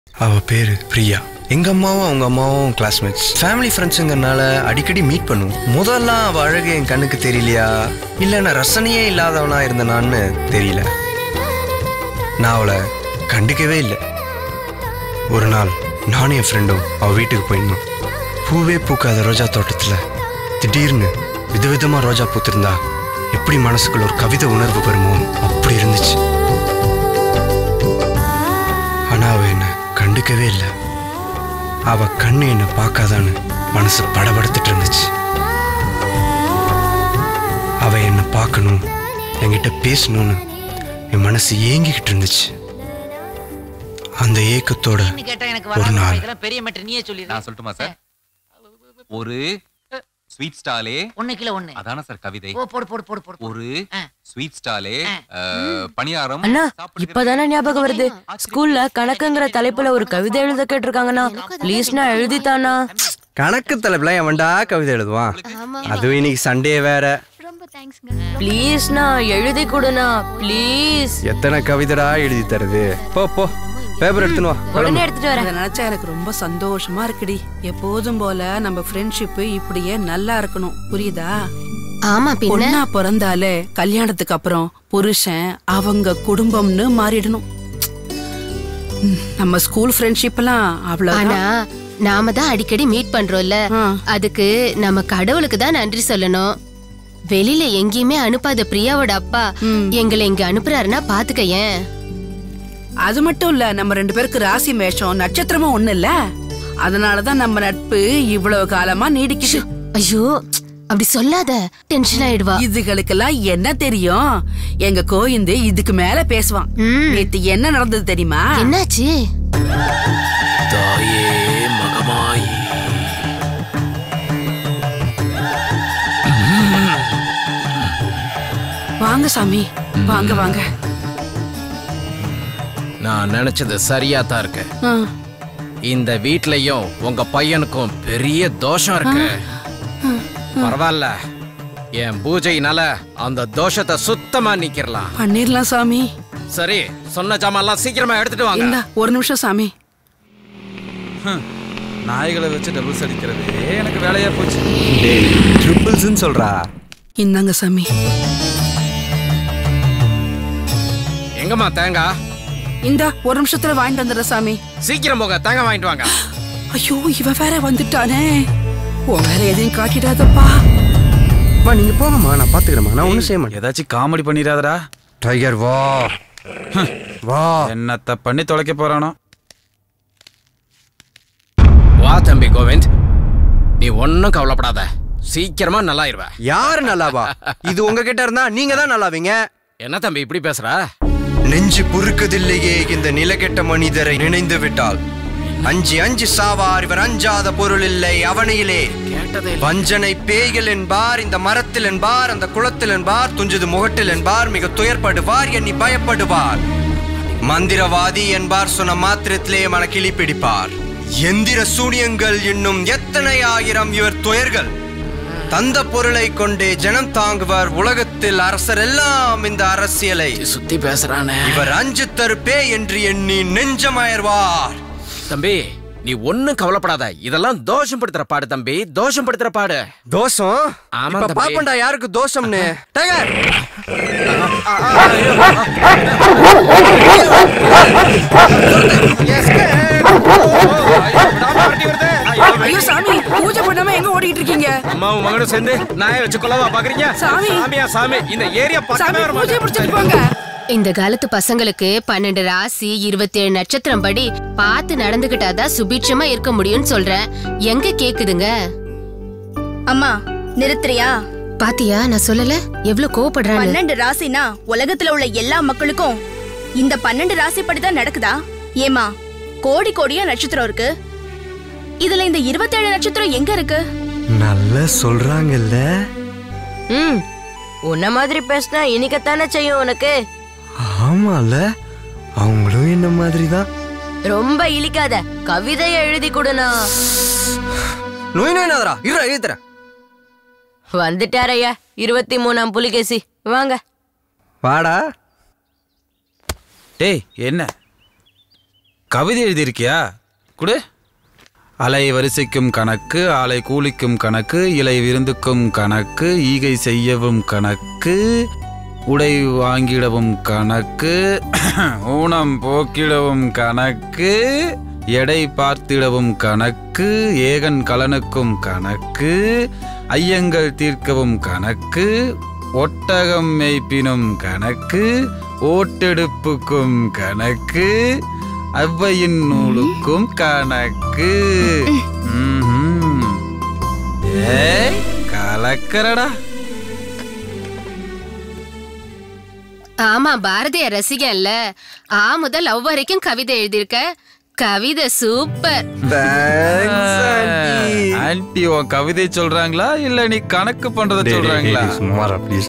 அவ பேரு பிரியா எங்க அம்மாவும் அவங்க அம்மாவும் கிளாஸ்மேட்ஸ் ஃபேமிலி ஃப்ரெண்ட்ஸுங்கிறனால அடிக்கடி மீட் பண்ணுவோம் முதல்லாம் அவ அழகு என் கண்ணுக்கு தெரியலையா இல்ல நான் ரசனையே இல்லாதவனா இருந்தனான்னு தெரியல நான் அவளை கண்டுக்கவே இல்லை ஒரு நாள் நானும் என் ஃப்ரெண்டும் அவள் வீட்டுக்கு போயிருந்தோம் பூவே பூக்காத ரோஜா தோட்டத்தில் திடீர்னு விதவிதமா ரோஜா பூத்திருந்தா எப்படி மனசுக்குள்ள ஒரு கவிதை உணர்வு வருமோ அப்படி இருந்துச்சு ஆனா அவ என்ன கண்டுக்கவே இல்லை அவ கண்ணு என்ன பார்க்காதான்னு மனசு படபடுத்துட்டு இருந்துச்சு அவ என்ன பார்க்கணும் என்கிட்ட பேசணும்னு என் மனசு ஏங்கிக்கிட்டு இருந்துச்சு அந்த ஏக்கத்தோட கேட்டா எனக்கு ஒரு வராது நாள் இதெல்லாம் பெரிய மேட்டர் நீயே சொல்லி நான் சொல்லட்டுமா சார் ஒரு ஸ்வீட் ஸ்டாலே ஒண்ணு கிலோ ஒண்ணு அதான சார் கவிதை ஓ போடு போடு போடு போடு ஒரு ஆ. ஸ்வீட் ஸ்டாலே பணியாரம் அண்ணா சாப்பிடுகிற- இப்பதானே ஞாபகம் வருது ஸ்கூல்ல கணக்குங்கிற தலைப்புல ஒரு கவிதை எழுத கேட்டிருக்காங்கண்ணா ப்ளீஸ்ண்ணா எழுதித்தானா கணக்கு தலைப்புல எவன்டா கவிதை எழுதுவான் அதுவும் இன்னைக்கு சண்டே வேற ரொம்ப தேங்க்ஸ்ங்க ப்ளீஸ்ண்ணா எழுதி கொடுண்ணா ப்ளீஸ் எத்தனை கவிதைடா எழுதி தருது போ போ பேப்பர் எடுத்துன்னு வா உடனே கிளம்பு. எடுத்துட்டு வரேன் இதை நினைச்சா எனக்கு ரொம்ப சந்தோஷமா இருக்குடி எப்போதும் போல நம்ம ஃப்ரெண்ட்ஷிப் இப்படியே நல்லா இருக்கணும் புரியுதா ஆமா பின்ன பொண்ணா பிறந்தாலே கல்யாணத்துக்கு அப்புறம் புருஷன் அவங்க குடும்பம்னு மாறிடணும் ம், நம்ம ஸ்கூல் ஃப்ரெண்ட்ஷிப் எல்லாம் அவ்வளவுதான் ஆனா நாம தான் அடிக்கடி மீட் பண்றோம்ல ஆ. அதுக்கு நம்ம கடவுளுக்கு தான் நன்றி சொல்லணும் வெளியில எங்கேயுமே அனுப்பாத பிரியாவோட அப்பா ம். எங்களை இங்க அனுப்புறாருன்னா பாத்துக்கயேன் அது மட்டும் இல்ல நம்ம ரெண்டு பேருக்கு ராசி மேஷம் நட்சத்திரமும் ஒண்ணு இல்ல அதனாலதான் நம்ம நட்பு இவ்வளவு காலமா நீடிக்குது ஐயோ அப்படி சொல்லாத டென்ஷன் ஆயிடுவா இதுகளுக்கெல்லாம் என்ன தெரியும் எங்க கோயிந்து இதுக்கு மேல பேசுவான் ம். நேத்து என்ன நடந்தது தெரியுமா என்னாச்சு தாயே மகமாயி வாங்க சாமி வாங்க வாங்க நான் நினைச்சது சரியா தான் இருக்கு ஆ. இந்த வீட்லயும் உங்க பையனுக்கும் பெரிய தோஷம் இருக்கு பரவாயில்ல என் பூஜையினால அந்த தோஷத்தை சுத்தமா நீக்கிரலாம் பண்ணிரலாம் சாமி சரி சொன்ன ஜாமான்லாம் சீக்கிரமா எடுத்துட்டு வாங்க இந்தா ஒரு நிமிஷம் சாமி நாய்களை வச்சு டபுள்ஸ் அடிக்கிறது எனக்கு வேலையா போச்சு டேய் ட்ரிபிள்ஸ்னு சொல்றா இந்தாங்க சாமி எங்கம்மா தேங்காய் இந்தா ஒரு நிமிஷத்துல வாங்கிட்டு வந்துடுற சாமி சீக்கிரம் போங்க தேங்காய் வாங்கிட்டு வாங்க ஐயோ இவ வேற வந்துட்டானே உன் வேற எதையும் காட்டிடாதப்பா வா நீங்க போங்கம்மா நான் பாத்துக்கிறேம்மா நான் ஒன்றும் செய்ய மாட்டேன் ஏதாச்சும் காமெடி பண்ணிடாதடா டைகர் வா வா என்னத்த பண்ணி தொலைக்க போறானோ வா தம்பி கோவிந்த் நீ ஒன்னும் கவலைப்படாத சீக்கிரமா நல்லாயிருவ யாரு நல்லாவா இது உங்ககிட்ட இருந்தா நீங்க தான் நல்லாவீங்க என்ன தம்பி இப்படி பேசுற நெஞ்சு பொறுக்கதில்லையே இந்த நிலகெட்ட மனிதரை நினைந்து விட்டால் அஞ்சி அஞ்சு சாவார் இவர் அஞ்சாத பொருள் இல்லை அவனையிலே வஞ்சனை பேய்கள் என்பார் இந்த மரத்தில் என்பார் அந்த குளத்தில் என்பார் துஞ்சது முகட்டில் என்பார் மிக துயர்படுவார் எண்ணி பயப்படுவார் மந்திரவாதி என்பார் சொன்ன மாத்திரத்திலே மன கிளி பிடிப்பார் எந்திர சூனியங்கள் இன்னும் எத்தனை ஆயிரம் இவர் துயர்கள் தந்த பொருளை கொண்டே ஜனம் தாங்குவார் உலகத்தில் அரசர் எல்லாம் இந்த அரசியலை சுத்தி பேசுறானே இவர் அஞ்சு தருப்பே என்று எண்ணி நெஞ்சமயர்வார் தம்பி நீ ஒன்னும் கவலைப்படாத இதெல்லாம் தோஷம் படுத்துற பாடு தம்பி தோஷம் படுத்துற பாடு தோஷம் ஆமா இப்ப தம்பி. பாப்பண்டா யாருக்கு தோஷம்னு டைகர் ஐயோ சாமி பூஜை பண்ணாம எங்க ஓடிட்டு இருக்கீங்க அம்மாவும் மகனும் சேர்ந்து நாயை வச்சு கொள்ளவா பாக்குறீங்க சாமி. சாமியா சாமி இந்த ஏரியா சாமி பக்கமே வர பூஜை மாட்டேன். பிடிச்சிட்டு போங்க இந்த காலத்து பசங்களுக்கு பன்னெண்டு ராசி இருபத்தி ஏழு நட்சத்திரம் படி பார்த்து நடந்துகிட்டாதான் சுபீட்சமா இருக்க முடியும்னு சொல்றேன் எங்க கேக்குதுங்க அம்மா நிறுத்துறியா பாத்தியா நான் சொல்லல எவ்வளவு கோவப்படுறான்னு பன்னெண்டு ராசினா உலகத்துல உள்ள எல்லா மக்களுக்கும் இந்த பன்னெண்டு ராசிப்படி தான் நடக்குதா ஏமா கோடி கோடியா நட்சத்திரம் இருக்கு இதுல இந்த இருபத்தேழு நட்சத்திரம் எங்க இருக்கு நல்லா சொல்றாங்கல்ல ம் உன்ன மாதிரி பேசினா இனிக்கத்தானே செய்யும் உனக்கு ஆமால அவங்களும் என்ன மாதிரி தான் ரொம்ப இழிக்காத கவிதையை எழுதி கொடுண்ணா நோய் நோய்னாதரா இருடா எழுதுறேன் வந்துட்டாரையா இருபத்தி மூணாம் புலிகேசி வாங்க வாடா டேய் என்ன கவிதை எழுதியிருக்கியா குடு அலை வரிசைக்கும் கணக்கு ஆலை கூலிக்கும் கணக்கு இலை விருந்துக்கும் கணக்கு ஈகை செய்யவும் கணக்கு உடை வாங்கிடவும் கணக்கு ஊனம் போக்கிடவும் கணக்கு எடை பார்த்திடவும் கணக்கு ஏகன் கலனுக்கும் கணக்கு ஐயங்கள் தீர்க்கவும் கணக்கு ஒட்டகம் மேய்ப்பினும் கணக்கு ஓட்டெடுப்புக்கும் கணக்கு அவ்வையின் நூலுக்கும் கணக்கு ம்ஹும். ஏய் கலக்கறடா ஆமா பாரதிய ரசிகன்ல ஆ முதல் லவ் வரைக்கும் கவிதை எழுதியிருக்க கவிதை சூப்பர் ஆன்ட்டி உன் கவிதை சொல்றாங்களா இல்ல நீ கணக்கு பண்றத சொல்றாங்களா சுமாரா ப்ளீஸ்